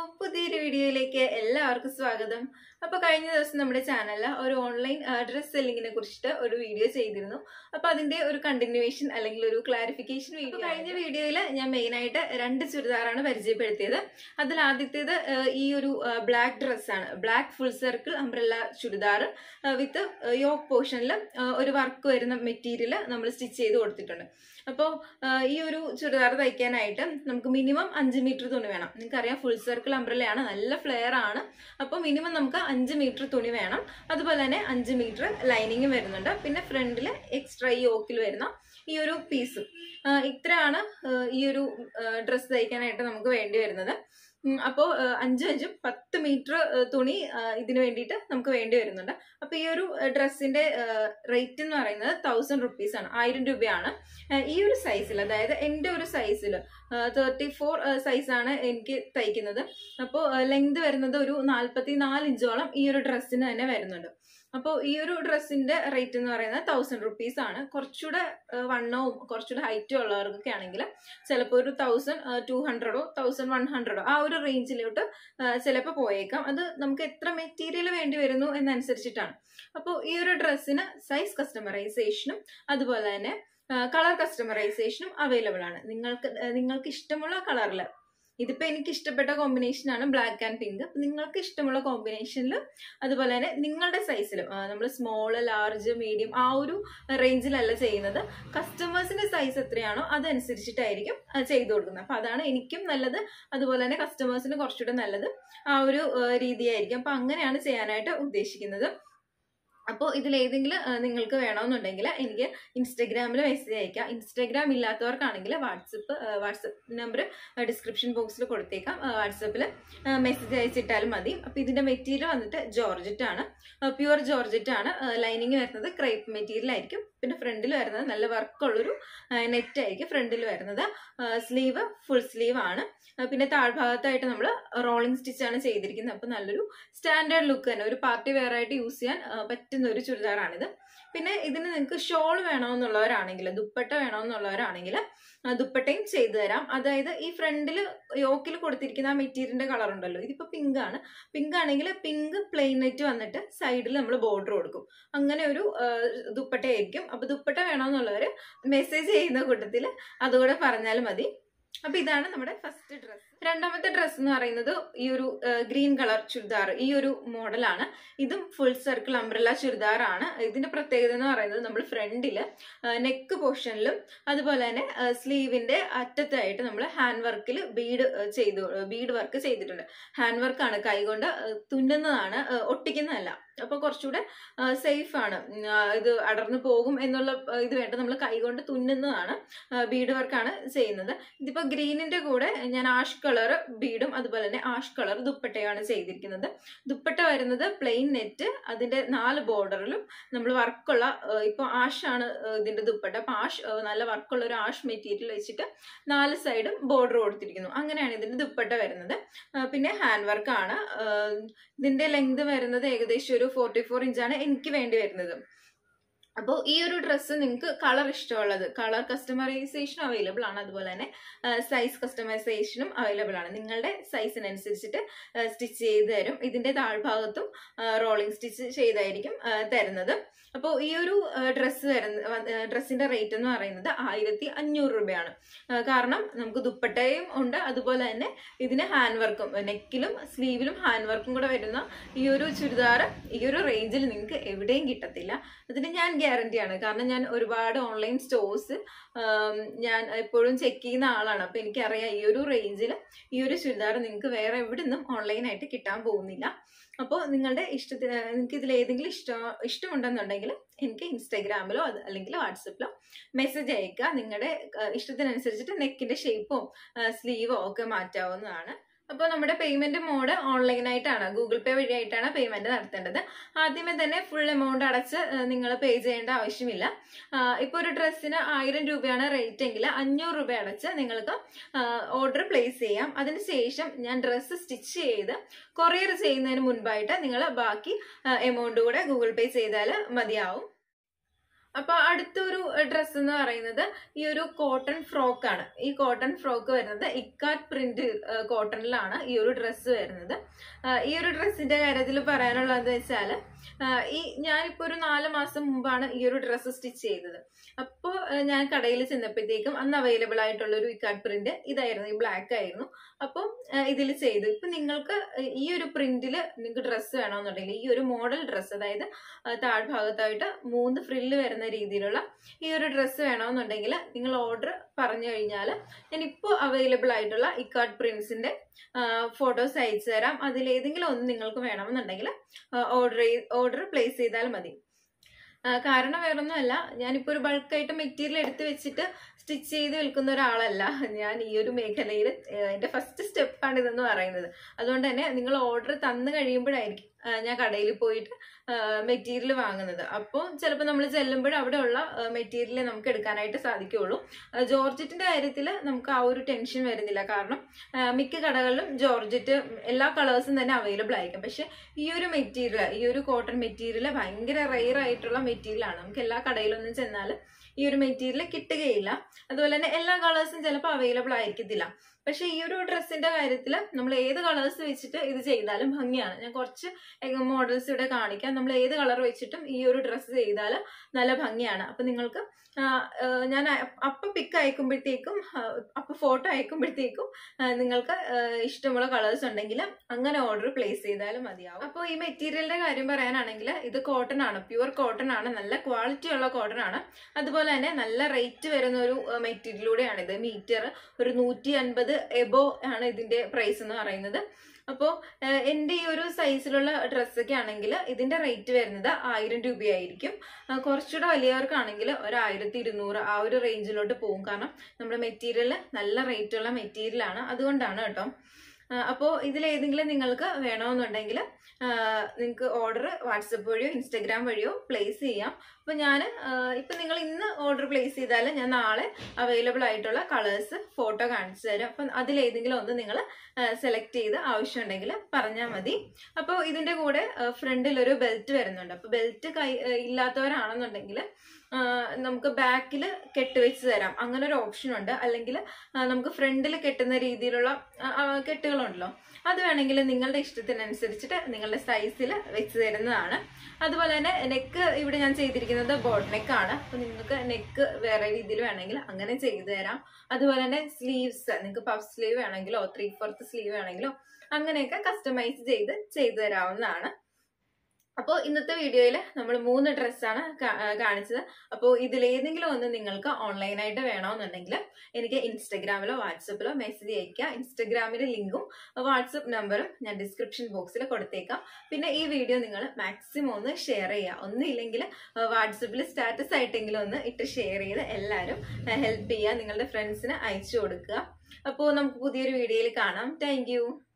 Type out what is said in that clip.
പുതിയൊരു വീഡിയോയിലേക്ക് എല്ലാവർക്കും സ്വാഗതം അപ്പൊ കഴിഞ്ഞ ദിവസം നമ്മുടെ ചാനലിൽ ഒരു ഓൺലൈൻ ഡ്രസ് സെല്ലിങ്ങിനെ കുറിച്ചിട്ട് ഒരു വീഡിയോ ചെയ്തിരുന്നു അപ്പൊ അതിന്റെ ഒരു കണ്ടിന്യൂവേഷൻ അല്ലെങ്കിൽ ഒരു ക്ലാരിഫിക്കേഷൻ വീഡിയോ കഴിഞ്ഞ വീഡിയോയിൽ ഞാൻ മെയിൻ ആയിട്ട് രണ്ട് ചുരിദാറാണ് പരിചയപ്പെടുത്തിയത് അതിൽ ആദ്യത്തേത് ആ, ഈ ഒരു ബ്ലാക്ക് ഡ്രസ്സാണ് black full circle umbrella churidar with yoke പോർഷനിൽ ഒരു വർക്ക് വരുന്ന മെറ്റീരിയൽ നമ്മൾ സ്റ്റിച്ച് ചെയ്ത് കൊടുത്തിട്ടുണ്ട് അപ്പോൾ ഈ ഒരു ചുരിദാർ തയ്ക്കാനായിട്ട് നമുക്ക് മിനിമം അഞ്ച് മീറ്റർ തുണി വേണം നിങ്ങൾക്കറിയാം ഫുൾ സർക്കിൾ അംബ്രല്ലയാണ് നല്ല ഫ്ലെയർ ആണ് അപ്പോൾ മിനിമം നമുക്ക് അഞ്ച് മീറ്റർ തുണി വേണം അതുപോലെ തന്നെ അഞ്ച് മീറ്റർ ലൈനിങ്ങും വരുന്നുണ്ട് പിന്നെ ഫ്രണ്ടിൽ എക്സ്ട്രാ ഈ ഓക്കിൽ വരുന്ന ഈ ഒരു പീസും ഇത്രയാണ് ആ, ഈ ഒരു ഡ്രസ്സ് തയ്ക്കാനായിട്ട് നമുക്ക് വേണ്ടി വരുന്നത് അപ്പോൾ അഞ്ചും അഞ്ചും പത്ത് മീറ്റർ തുണി ആ, ഇതിന് വേണ്ടിയിട്ട് നമുക്ക് വേണ്ടി വരുന്നുണ്ട് അപ്പോൾ ഈ ഒരു ഡ്രസ്സിന്റെ റേറ്റ് എന്ന് പറയുന്നത് തൗസൻഡ് റുപ്പീസ് ആണ് ആയിരം രൂപയാണ് ആ, ഈ ഒരു സൈസിൽ അതായത് എൻ്റെ ഒരു സൈസിൽ തേർട്ടി ഫോർ സൈസാണ് എനിക്ക് തയ്ക്കുന്നത് അപ്പോൾ ലെങ്ത് വരുന്നത് ഒരു നാൽപ്പത്തി നാല് ഇഞ്ചോളം ഈ ഒരു ഡ്രസ്സിന് തന്നെ വരുന്നുണ്ട് അപ്പോൾ ഈ ഒരു ഡ്രസ്സിന്റെ റേറ്റ് എന്ന് പറയുന്നത് തൗസൻഡ് റുപ്പീസ് ആണ് കുറച്ചുകൂടെ ആ, വണ്ണവും കുറച്ചുകൂടെ ഹൈറ്റും ഉള്ളവർക്കൊക്കെ ആണെങ്കിൽ ചിലപ്പോൾ ഒരു തൗസൻഡ് ടു ഹൺഡ്രഡോ തൗസൻഡ് വൺ ഹൺഡ്രഡോ ആ ഒരു റേഞ്ചിലോട്ട് ചിലപ്പോൾ പോയേക്കാം അത് നമുക്ക് എത്ര മെറ്റീരിയൽ വേണ്ടി വരുന്നു എന്നനുസരിച്ചിട്ടാണ് അപ്പോൾ ഈ ഒരു ഡ്രസ്സിന് സൈസ് കസ്റ്റമറൈസേഷനും അതുപോലെ തന്നെ കളർ കസ്റ്റമറൈസേഷനും അവൈലബിൾ ആണ് നിങ്ങൾക്ക് ആ, നിങ്ങൾക്ക് ഇഷ്ടമുള്ള കളറിൽ ഇതിപ്പോൾ എനിക്ക് ഇഷ്ടപ്പെട്ട കോമ്പിനേഷനാണ് ബ്ലാക്ക് ആൻഡ് പിങ്ക് നിങ്ങൾക്ക് ഇഷ്ടമുള്ള കോമ്പിനേഷനിൽ അതുപോലെ തന്നെ നിങ്ങളുടെ സൈസിലും നമ്മൾ സ്മോൾ ലാർജ് മീഡിയം ആ ഒരു റേഞ്ചിലല്ല ചെയ്യുന്നത് കസ്റ്റമേഴ്സിന്റെ സൈസ് എത്രയാണോ അതനുസരിച്ചിട്ടായിരിക്കും ആ, ചെയ്തു കൊടുക്കുന്നത് അപ്പം അതാണ് എനിക്കും നല്ലത് അതുപോലെ തന്നെ കസ്റ്റമേഴ്സിന് കുറച്ചുകൂടെ നല്ലത് ആ ഒരു ആ, രീതിയായിരിക്കും അപ്പം അങ്ങനെയാണ് ചെയ്യാനായിട്ട് ഉദ്ദേശിക്കുന്നത് അപ്പോൾ ഇതിലേതെങ്കിലും ആ, നിങ്ങൾക്ക് വേണമെന്നുണ്ടെങ്കിൽ എനിക്ക് ഇൻസ്റ്റഗ്രാമിൽ മെസ്സേജ് അയക്കാം ഇൻസ്റ്റഗ്രാം ഇല്ലാത്തവർക്കാണെങ്കിൽ വാട്സപ്പ് വാട്സപ്പ് നമ്പർ ഡിസ്ക്രിപ്ഷൻ ബോക്സിൽ കൊടുത്തേക്കാം വാട്സപ്പിൽ മെസ്സേജ് അയച്ചിട്ടാലും മതി അപ്പോൾ ഇതിൻ്റെ മെറ്റീരിയൽ വന്നിട്ട് ജോർജറ്റ് ആണ് പ്യുവർ ജോർജറ്റ് ആണ് ലൈനിങ് വരുന്നത് ക്രേപ്പ് മെറ്റീരിയൽ ആയിരിക്കും പിന്നെ ഫ്രണ്ടിൽ വരുന്നത് നല്ല വർക്കുള്ളൊരു നെറ്റ് ആയിരിക്കും ഫ്രണ്ടിൽ വരുന്നത് സ്ലീവ് ഫുൾ സ്ലീവ് ആണ് ആ, പിന്നെ താഴ്ഭാഗത്തായിട്ട് നമ്മൾ റോളിംഗ് സ്റ്റിച്ച് ആണ് ചെയ്തിരിക്കുന്നത് അപ്പോൾ നല്ലൊരു സ്റ്റാൻഡേർഡ് ലുക്ക് തന്നെ ഒരു പാർട്ടി വെയർ ആയിട്ട് യൂസ് ചെയ്യാൻ ആ, പറ്റുന്ന ഒരു ചുരിദാറാണിത് പിന്നെ ഇതിന് നിങ്ങൾക്ക് ഷോൾ വേണമെന്നുള്ളവരാണെങ്കിൽ ദുപ്പട്ട വേണമെന്നുള്ളവരാണെങ്കിൽ ആ, ദുപ്പട്ടയും ചെയ്തു തരാം അതായത് ഈ ഫ്രണ്ടിൽ യോക്കിൽ കൊടുത്തിരിക്കുന്ന ആ മെറ്റീരിയലിന്റെ കളർ ഉണ്ടല്ലോ ഇതിപ്പോ പിങ്ക് ആണ് പിങ്ക് ആണെങ്കിൽ പിങ്ക് പ്ലെയിൻ നെറ്റ് വന്നിട്ട് സൈഡിൽ നമ്മൾ ബോർഡർ കൊടുക്കും അങ്ങനെ ഒരു ആ, ദുപ്പട്ടയായിരിക്കും അപ്പൊ ദുപ്പട്ട വേണമെന്നുള്ളവർ മെസ്സേജ് ചെയ്യുന്ന കൂട്ടത്തിൽ അതുകൂടെ പറഞ്ഞാൽ മതി അപ്പൊ ഇതാണ് നമ്മുടെ ഫസ്റ്റ് ഡ്രസ്സ് രണ്ടാമത്തെ ഡ്രസ്സ് എന്ന് പറയുന്നത് ഈ ഒരു ഗ്രീൻ കളർ ചുരിദാർ ഈ ഒരു മോഡലാണ് ഇതും ഫുൾ സർക്കിൾ അംബ്രല്ല ചുരിദാർ ആണ് ഇതിന്റെ പ്രത്യേകത എന്ന് പറയുന്നത് നമ്മൾ ഫ്രണ്ടില് നെക്ക് പോർഷനിലും അതുപോലെ തന്നെ സ്ലീവിന്റെ അറ്റത്തായിട്ട് നമ്മൾ ഹാൻഡ് വർക്കിൽ ബീഡ് ചെയ്തു ബീഡ് വർക്ക് ചെയ്തിട്ടുണ്ട് ഹാൻഡ് വർക്കാണ് കൈകൊണ്ട് ആ, തുന്നുന്നതാണ് ആ, ഒട്ടിക്കുന്നതല്ല അപ്പൊ കുറച്ചുകൂടെ സേഫ് ആണ് ഉം, ആ, ഇത് അടർന്നു പോകും എന്നുള്ള ആ, ഇത് വേണ്ട നമ്മൾ കൈകൊണ്ട് തുന്നുന്നതാണ് ബീഡ് വർക്കാണ് ചെയ്യുന്നത് ഇതിപ്പോ ഗ്രീനിന്റെ കൂടെ ഞാൻ ആഷ് കളർ ബീഡും അതുപോലെ തന്നെ ആഷ് കളർ ദുപ്പട്ടയാണ് ചെയ്തിരിക്കുന്നത് ദുപ്പട്ട വരുന്നത് പ്ലെയിൻ നെറ്റ് അതിന്റെ നാല് ബോർഡറിലും നമ്മൾ വർക്കുള്ള ഇപ്പൊ ആഷ് ആണ് ആ, ഇതിന്റെ ദുപ്പട്ട അപ്പൊ ആഷ് ആ, നല്ല വർക്കുള്ള ഒരു ആഷ് മെറ്റീരിയൽ വെച്ചിട്ട് നാല് സൈഡും ബോർഡർ കൊടുത്തിരിക്കുന്നു അങ്ങനെയാണ് ഇതിന്റെ ദുപ്പട്ട വരുന്നത് ആ, പിന്നെ ഹാൻഡ് വർക്കാണ് ഇതിന്റെ ലെങ്ത് വരുന്നത് ഏകദേശം ഒരു ഫോർട്ടി ഫോർ ഇഞ്ചാണ് എനിക്ക് വേണ്ടി വരുന്നത് അപ്പോൾ ഈ ഒരു ഡ്രസ്സ് നിങ്ങൾക്ക് കളർ ഇഷ്ടമുള്ളത് കളർ കസ്റ്റമൈസേഷൻ അവൈലബിൾ ആണ് അതുപോലെ തന്നെ സൈസ് കസ്റ്റമൈസേഷനും അവൈലബിൾ ആണ് നിങ്ങളുടെ സൈസിനനുസരിച്ചിട്ട് സ്റ്റിച്ച് ചെയ്ത് തരും ഇതിന്റെ താഴ്ഭാഗത്തും റോളിംഗ് സ്റ്റിച്ച് ചെയ്തായിരിക്കും ആ, തരുന്നത് അപ്പോൾ ഈ ഒരു ഡ്രസ്സ് വരുന്ന ഡ്രസ്സിന്റെ റേറ്റ് എന്ന് പറയുന്നത് ആയിരത്തി അഞ്ഞൂറ് രൂപയാണ് ആ, കാരണം നമുക്ക് ദുപ്പട്ടയും ഉണ്ട് അതുപോലെ തന്നെ ഇതിന് ഹാൻഡ് വർക്കും നെക്കിലും സ്ലീവിലും ഹാൻഡ് വർക്കും കൂടെ വരുന്ന ഈ ഒരു ചുരിദാർ ഈ ഒരു റേഞ്ചിൽ നിങ്ങൾക്ക് എവിടെയും കിട്ടത്തില്ല അതിന് ഞാൻ ഗ്യാരണ്ടിയാണ് കാരണം ഞാൻ ഒരുപാട് ഓൺലൈൻ സ്റ്റോഴ്സ് ഞാൻ എപ്പോഴും ചെക്ക് ചെയ്യുന്ന ആളാണ് അപ്പോൾ എനിക്കറിയാം ഈ ഒരു റേഞ്ചിൽ ഈ ഒരു ചുരിദാർ നിങ്ങൾക്ക് വേറെ എവിടെ നിന്നും ഓൺലൈനായിട്ട് കിട്ടാൻ പോകുന്നില്ല അപ്പോൾ നിങ്ങളുടെ ഇഷ്ടത്തിന് നിങ്ങൾക്ക് ഇതിൽ ഏതെങ്കിലും ഇഷ്ടം ഇഷ്ടമുണ്ടെന്നുണ്ടെങ്കിൽ എനിക്ക് ഇൻസ്റ്റാഗ്രാമിലോ അത് അല്ലെങ്കിൽ വാട്സപ്പിലോ മെസ്സേജ് അയക്കുക നിങ്ങളുടെ ആ, ഇഷ്ടത്തിനനുസരിച്ചിട്ട് നെക്കിന്റെ ഷേപ്പോ സ്ലീവോ ഒക്കെ മാറ്റാവുന്നതാണ് അപ്പോൾ നമ്മുടെ പേയ്മെന്റ് മോഡ് ഓൺലൈനായിട്ടാണ് ഗൂഗിൾ പേ വഴിയായിട്ടാണ് പേയ്മെന്റ് നടത്തേണ്ടത് ആദ്യമേ തന്നെ ഫുൾ എമൗണ്ട് അടച്ച് നിങ്ങൾ പേ ചെയ്യേണ്ട ആവശ്യമില്ല ഇപ്പോൾ ഒരു ഡ്രസ്സിന് ആയിരം രൂപയാണ് റേറ്റ് എങ്കിൽ അഞ്ഞൂറ് രൂപ അടച്ച് നിങ്ങൾക്ക് ഓർഡർ പ്ലേസ് ചെയ്യാം അതിനുശേഷം ഞാൻ ഡ്രസ്സ് സ്റ്റിച്ച് ചെയ്ത് കൊറിയർ ചെയ്യുന്നതിന് മുൻപായിട്ട് നിങ്ങൾ ബാക്കി എമൗണ്ട് കൂടെ ഗൂഗിൾ പേ ചെയ്താൽ മതിയാവും അപ്പൊ അടുത്തൊരു ഡ്രസ്സ് എന്ന് പറയുന്നത് ഈ ഒരു കോട്ടൺ ഫ്രോക്ക് ആണ് ഈ കോട്ടൺ ഫ്രോക്ക് വരുന്നത് ഇക്കാറ്റ് പ്രിന്റ് കോട്ടണിലാണ് ഈ ഒരു ഡ്രസ്സ് വരുന്നത് ആ, ഈ ഒരു ഡ്രസ്സിന്റെ കാര്യത്തിൽ പറയാനുള്ളത് വെച്ചാൽ ഈ ഞാനിപ്പോ ഒരു നാല് മാസം മുമ്പാണ് ഈ ഒരു ഡ്രസ്സ് സ്റ്റിച്ച് ചെയ്തത് അപ്പോൾ ഞാൻ കടയിൽ ചെന്നപ്പോഴത്തേക്കും അന്ന് അവൈലബിൾ ആയിട്ടുള്ള ഒരു ഇക്കാറ്റ് പ്രിന്റ് ഇതായിരുന്നു ഈ ബ്ലാക്ക് ആയിരുന്നു അപ്പോൾ ഇതിൽ ചെയ്തു ഇപ്പൊ നിങ്ങൾക്ക് ഈ ഒരു പ്രിന്റിൽ നിങ്ങൾക്ക് ഡ്രസ്സ് വേണമെന്നുണ്ടെങ്കിൽ ഈ ഒരു മോഡൽ ഡ്രസ്സ് അതായത് ആ, താഴ്ഭാഗത്തായിട്ട് മൂന്ന് ഫ്രില്ല് വരുന്ന രീതിയിലുള്ള ഈ ഒരു ഡ്രസ്സ് വേണമെന്നുണ്ടെങ്കിൽ നിങ്ങൾ ഓർഡർ പറഞ്ഞു കഴിഞ്ഞാൽ ഞാൻ ഇപ്പോൾ അവൈലബിൾ ആയിട്ടുള്ള ഇക്കാർഡ് പ്രിന്റ്സിന്റെ ഫോട്ടോസ് അയച്ചു തരാം അതിൽ ഏതെങ്കിലും ഒന്ന് നിങ്ങൾക്ക് വേണമെന്നുണ്ടെങ്കിൽ ഓർഡർ ഓർഡർ പ്ലേസ് ചെയ്താൽ മതി ആ, കാരണം വേറൊന്നുമല്ല ഞാനിപ്പോൾ ഒരു ബൾക്കായിട്ട് മെറ്റീരിയൽ എടുത്ത് വെച്ചിട്ട് സ്റ്റിച്ച് ചെയ്ത് വിൽക്കുന്ന ഒരാളല്ല ഞാൻ ഈ ഒരു മേഖലയിൽ എൻ്റെ ഫസ്റ്റ് സ്റ്റെപ്പാണ് ഇതെന്ന് പറയുന്നത് അതുകൊണ്ട് തന്നെ നിങ്ങൾ ഓർഡർ തന്നു കഴിയുമ്പോഴായിരിക്കും ആ, ഞാൻ കടയിൽ പോയിട്ട് മെറ്റീരിയൽ വാങ്ങുന്നത് അപ്പോൾ ചിലപ്പോൾ നമ്മൾ ചെല്ലുമ്പോൾ അവിടെയുള്ള മെറ്റീരിയൽ നമുക്ക് എടുക്കാനായിട്ട് സാധിക്കുകയുള്ളൂ ആ, ജോർജറ്റിന്റെ കാര്യത്തിൽ നമുക്ക് ആ ഒരു ടെൻഷൻ വരുന്നില്ല കാരണം ആ, മിക്ക കടകളിലും ജോർജറ്റ് എല്ലാ കളേഴ്സും തന്നെ അവൈലബിൾ ആയിരിക്കും പക്ഷെ ഈ ഒരു മെറ്റീരിയൽ ഈ ഒരു കോട്ടൺ മെറ്റീരിയൽ ഭയങ്കര റെയർ ആയിട്ടുള്ള മെറ്റീരിയൽ ആണ് നമുക്ക് എല്ലാ കടയിലൊന്നും ചെന്നാൽ ഈ ഒരു മെറ്റീരിയൽ കിട്ടുകയില്ല അതുപോലെ തന്നെ എല്ലാ കളേഴ്സും ചിലപ്പോൾ അവൈലബിൾ ആയിരിക്കത്തില്ല പക്ഷെ ഈ ഒരു ഡ്രസ്സിന്റെ കാര്യത്തിൽ നമ്മൾ ഏത് കളേഴ്സ് വെച്ചിട്ട് ഇത് ചെയ്താലും ഭംഗിയാണ് ഞാൻ കുറച്ച് മോഡൽസ് ഇവിടെ കാണിക്കാം നമ്മൾ ഏത് കളർ വെച്ചിട്ടും ഈ ഒരു ഡ്രസ്സ് ചെയ്താൽ നല്ല ഭംഗിയാണ് അപ്പൊ നിങ്ങൾക്ക് ആ, ആ, ഞാൻ അ- അപ്പൊ പിക്ക് അയക്കുമ്പോഴത്തേക്കും ആ, അപ്പൊ ഫോട്ടോ അയക്കുമ്പോഴത്തേക്കും ആ, നിങ്ങൾക്ക് ആ, ഇഷ്ടമുള്ള കളേഴ്സ് ഉണ്ടെങ്കിൽ അങ്ങനെ ഓർഡർ പ്ലേസ് ചെയ്താലും മതിയാവും അപ്പോൾ ഈ മെറ്റീരിയലിന്റെ കാര്യം പറയാനാണെങ്കിൽ ഇത് കോട്ടൺ ആണ് പ്യുവർ കോട്ടൺ ആണ് നല്ല ക്വാളിറ്റി ഉള്ള കോട്ടൺ ആണ് അതുപോലെ തന്നെ നല്ല റേറ്റ് വരുന്ന ഒരു മെറ്റീരിയലൂടെയാണ് ഇത് മീറ്റർ ഒരു നൂറ്റി അൻപത് എബോ ആണ് ഇതിന്റെ പ്രൈസ് എന്ന് പറയുന്നത് അപ്പോൾ എൻ്റെ ഈ ഒരു സൈസിലുള്ള ഡ്രസ്സൊക്കെ ആണെങ്കിൽ ഇതിന്റെ റേറ്റ് വരുന്നത് ആയിരം രൂപയായിരിക്കും ആ, കുറച്ചുകൂടെ വലിയവർക്കാണെങ്കിൽ ഒരു ആയിരത്തി ഇരുന്നൂറ് ആ ഒരു റേഞ്ചിലോട്ട് പോകും കാരണം നമ്മുടെ മെറ്റീരിയൽ നല്ല റേറ്റുള്ള മെറ്റീരിയലാണ് അതുകൊണ്ടാണ് കേട്ടോ അപ്പോൾ ഇതിലേതെങ്കിലും നിങ്ങൾക്ക് വേണമെന്നുണ്ടെങ്കിൽ നിങ്ങൾക്ക് ഓർഡർ വാട്സപ്പ് വഴിയോ ഇൻസ്റ്റഗ്രാം വഴിയോ പ്ലേസ് ചെയ്യാം അപ്പോൾ ഞാൻ ഇപ്പം നിങ്ങൾ ഇന്ന് ഓർഡർ പ്ലേസ് ചെയ്താൽ ഞാൻ നാളെ അവൈലബിൾ ആയിട്ടുള്ള കളേഴ്സ് ഫോട്ടോ കാണിച്ചു തരാം അപ്പം അതിലേതെങ്കിലും ഒന്ന് നിങ്ങൾ സെലക്ട് ചെയ്ത് ആവശ്യമുണ്ടെങ്കിൽ പറഞ്ഞാൽ മതി അപ്പോൾ ഇതിൻ്റെ കൂടെ ഫ്രണ്ടിൽ ഒരു ബെൽറ്റ് വരുന്നുണ്ട് അപ്പോൾ ബെൽറ്റ് കൈ ആ, ഇല്ലാത്തവരാണെന്നുണ്ടെങ്കിൽ ആ, നമുക്ക് ബാക്കിൽ കെട്ടുവെച്ച് തരാം അങ്ങനെ ഒരു ഓപ്ഷൻ ഉണ്ട് അല്ലെങ്കിൽ നമുക്ക് ഫ്രണ്ടിൽ കെട്ടുന്ന രീതിയിലുള്ള ആ, ആ, കെട്ടുകളുണ്ടല്ലോ അത് വേണമെങ്കിൽ നിങ്ങളുടെ ഇഷ്ടത്തിനനുസരിച്ചിട്ട് നിങ്ങളുടെ സൈസിൽ വെച്ച് തരുന്നതാണ് അതുപോലെ തന്നെ നെക്ക് ഇവിടെ ഞാൻ ചെയ്തിരിക്കുന്നത് ബോട്ട് നെക്കാണ് അപ്പൊ നിങ്ങൾക്ക് നെക്ക് വേറെ രീതിയിൽ വേണമെങ്കിൽ അങ്ങനെ ചെയ്തു തരാം അതുപോലെ തന്നെ സ്ലീവ്സ് നിങ്ങൾക്ക് പഫ് സ്ലീവ് വേണമെങ്കിലോ ത്രീ ഫോർത്ത് സ്ലീവ് വേണമെങ്കിലോ അങ്ങനെയൊക്കെ കസ്റ്റമൈസ് ചെയ്ത് ചെയ്തു തരാവുന്നതാണ് അപ്പോൾ ഇന്നത്തെ വീഡിയോയിൽ നമ്മൾ മൂന്ന് ഡ്രസ്സാണ് കാണിച്ചത് അപ്പോൾ ഇതിലേതെങ്കിലും ഒന്ന് നിങ്ങൾക്ക് ഓൺലൈനായിട്ട് വേണമെന്നുണ്ടെങ്കിൽ എനിക്ക് ഇൻസ്റ്റഗ്രാമിലോ വാട്സപ്പിലോ മെസ്സേജ് അയക്കുക ഇൻസ്റ്റഗ്രാമിലെ ലിങ്കും വാട്സപ്പ് നമ്പറും ഞാൻ ഡിസ്ക്രിപ്ഷൻ ബോക്സിൽ കൊടുത്തേക്കാം പിന്നെ ഈ വീഡിയോ നിങ്ങൾ മാക്സിമം ഒന്ന് ഷെയർ ചെയ്യുക ഒന്നുമില്ലെങ്കിൽ വാട്സപ്പിൽ സ്റ്റാറ്റസ് ആയിട്ടെങ്കിലും ഒന്ന് ഇട്ട് ഷെയർ ചെയ്ത് എല്ലാവരും ഹെൽപ്പ് ചെയ്യുക നിങ്ങളുടെ ഫ്രണ്ട്സിന് അയച്ചു കൊടുക്കുക അപ്പോൾ നമുക്ക് പുതിയൊരു വീഡിയോയിൽ കാണാം താങ്ക്